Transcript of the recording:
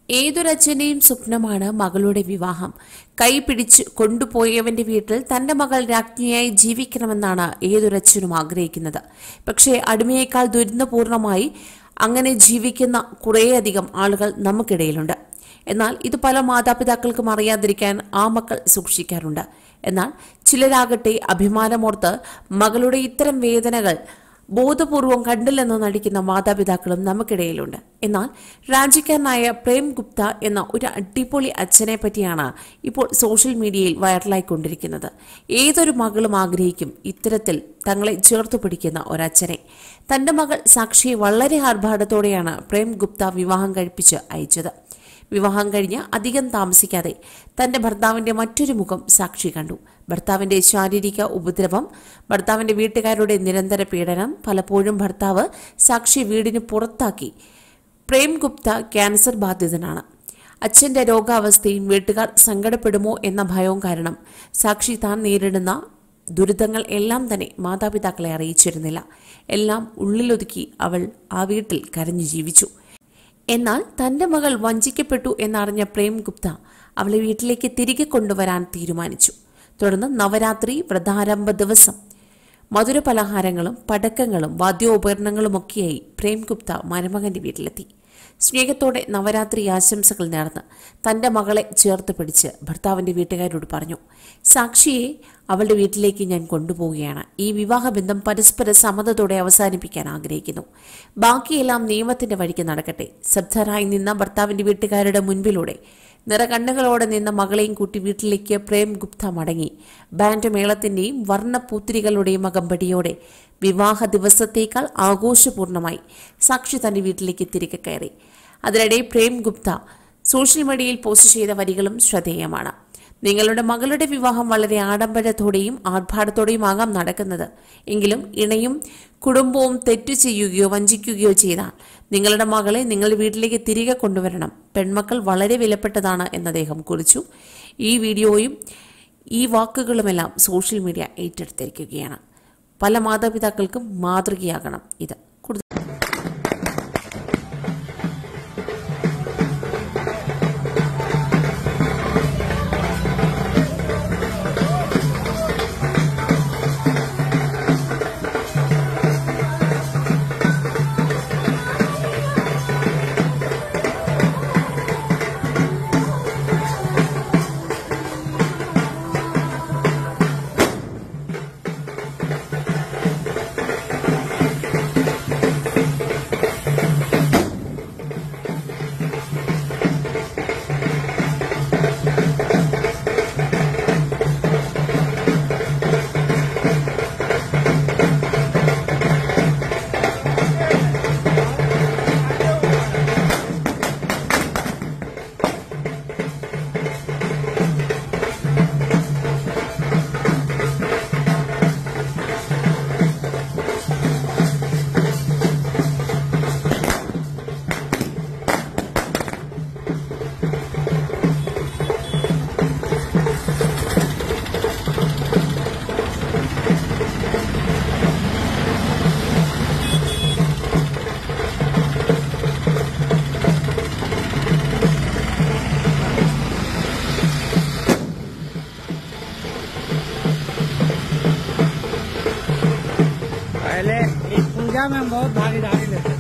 ഏതൊരച്ഛന്റെയും സ്വപ്നമാണ് മകളുടെ വിവാഹം കൈ പിടിച്ച് കൊണ്ടുപോയവന്റെ വീട്ടിൽ തന്റെ മകൾ രാജ്ഞിയായി ജീവിക്കണമെന്നാണ് ഏതൊരച്ഛനും ആഗ്രഹിക്കുന്നത് പക്ഷേ അടിമയേക്കാൾ ദുരന്തപൂർണമായി അങ്ങനെ ജീവിക്കുന്ന കുറേയധികം ആളുകൾ നമുക്കിടയിലുണ്ട് എന്നാൽ ഇത് പല മാതാപിതാക്കൾക്കും അറിയാതിരിക്കാൻ ആ മക്കൾ സൂക്ഷിക്കാറുണ്ട് എന്നാൽ ചിലരാകട്ടെ അഭിമാനമോർത്ത് മകളുടെ ഇത്തരം വേദനകൾ ബോധപൂർവം കണ്ടില്ലെന്ന് നടിക്കുന്ന മാതാപിതാക്കളും നമുക്കിടയിലുണ്ട് എന്നാൽ രാജിക്കാരനായ പ്രേം ഗുപ്ത എന്ന ഒരു അടിപൊളി അച്ഛനെ പറ്റിയാണ് ഇപ്പോൾ സോഷ്യൽ മീഡിയയിൽ വൈറലായിക്കൊണ്ടിരിക്കുന്നത് ഏതൊരു മകളും ആഗ്രഹിക്കും ഇത്തരത്തിൽ തങ്ങളെ ചേർത്തു പിടിക്കുന്ന ഒരച്ഛനെ തന്റെ മകൾ സാക്ഷിയെ വളരെ ആർഭാടത്തോടെയാണ് പ്രേം ഗുപ്ത വിവാഹം കഴിപ്പിച്ച് അയച്ചത് വിവാഹം കഴിഞ്ഞ് അധികം താമസിക്കാതെ തന്റെ ഭർത്താവിന്റെ മറ്റൊരു മുഖം സാക്ഷി കണ്ടു ഭർത്താവിന്റെ ശാരീരിക ഉപദ്രവം ഭർത്താവിന്റെ വീട്ടുകാരുടെ നിരന്തര പീഡനം പലപ്പോഴും ഭർത്താവ് സാക്ഷി വീടിന് പുറത്താക്കി പ്രേം ഗുപ്ത ക്യാൻസർ ബാധിതനാണ് അച്ഛന്റെ രോഗാവസ്ഥയും വീട്ടുകാർ സങ്കടപ്പെടുമോ എന്ന ഭയവും കാരണം സാക്ഷി താൻ നേരിടുന്ന ദുരിതങ്ങൾ എല്ലാം തന്നെ മാതാപിതാക്കളെ അറിയിച്ചിരുന്നില്ല എല്ലാം ഉള്ളിലൊതുക്കി അവൾ ആ വീട്ടിൽ കരഞ്ഞു ജീവിച്ചു എന്നാൽ തന്റെ മകൾ വഞ്ചിക്കപ്പെട്ടു എന്നറിഞ്ഞ പ്രേം ഗുപ്ത അവളെ വീട്ടിലേക്ക് തിരികെ കൊണ്ടുവരാൻ തീരുമാനിച്ചു തുടർന്ന് നവരാത്രി വ്രതാരംഭ ദിവസം മധുരപലഹാരങ്ങളും പടക്കങ്ങളും വാദ്യോപകരണങ്ങളുമൊക്കെയായി പ്രേം ഗുപ്ത മരുമകന്റെ വീട്ടിലെത്തി സ്നേഹത്തോടെ നവരാത്രി ആശംസകൾ നേർന്ന് തന്റെ മകളെ ചേർത്ത് പിടിച്ച് ഭർത്താവിന്റെ വീട്ടുകാരോട് പറഞ്ഞു സാക്ഷിയെ അവളുടെ വീട്ടിലേക്ക് ഞാൻ കൊണ്ടുപോവുകയാണ് ഈ വിവാഹബന്ധം പരസ്പര സമ്മതത്തോടെ അവസാനിപ്പിക്കാൻ ആഗ്രഹിക്കുന്നു ബാക്കിയെല്ലാം നിയമത്തിന്റെ വഴിക്ക് നടക്കട്ടെ ശബ്ദരായി നിന്ന ഭർത്താവിന്റെ വീട്ടുകാരുടെ മുൻപിലൂടെ നിറകണ്ണുകളോടെ നിന്ന മകളെയും കൂട്ടി വീട്ടിലേക്ക് പ്രേം ഗുപ്ത മടങ്ങി ബാൻഡ് മേളത്തിന്റെയും വർണ്ണപൂത്തിരികളുടെയും അകമ്പടിയോടെ വിവാഹ ദിവസത്തേക്കാൾ ആഘോഷപൂർണമായി സാക്ഷി തന്റെ വീട്ടിലേക്ക് തിരികെ കയറി അതിനിടെ പ്രേം ഗുപ്ത സോഷ്യൽ മീഡിയയിൽ പോസ്റ്റ് ചെയ്ത വരികളും ശ്രദ്ധേയമാണ് നിങ്ങളുടെ മകളുടെ വിവാഹം വളരെ ആഡംബരത്തോടെയും ആർഭാടത്തോടെയും ആകാം നടക്കുന്നത് എങ്കിലും ഇണയും കുടുംബവും തെറ്റു ചെയ്യുകയോ വഞ്ചിക്കുകയോ ചെയ്താൽ നിങ്ങളുടെ മകളെ നിങ്ങളുടെ വീട്ടിലേക്ക് തിരികെ കൊണ്ടുവരണം പെൺമക്കൾ വളരെ വിലപ്പെട്ടതാണ് എന്ന് അദ്ദേഹം കുറിച്ചു ഈ വീഡിയോയും ഈ വാക്കുകളുമെല്ലാം സോഷ്യൽ മീഡിയ ഏറ്റെടുത്തിരിക്കുകയാണ് പല മാതാപിതാക്കൾക്കും മാതൃകയാകണം ഇത് കൂടുതൽ पहले इस पूजा में हम बहुत भागीदारी लेते हैं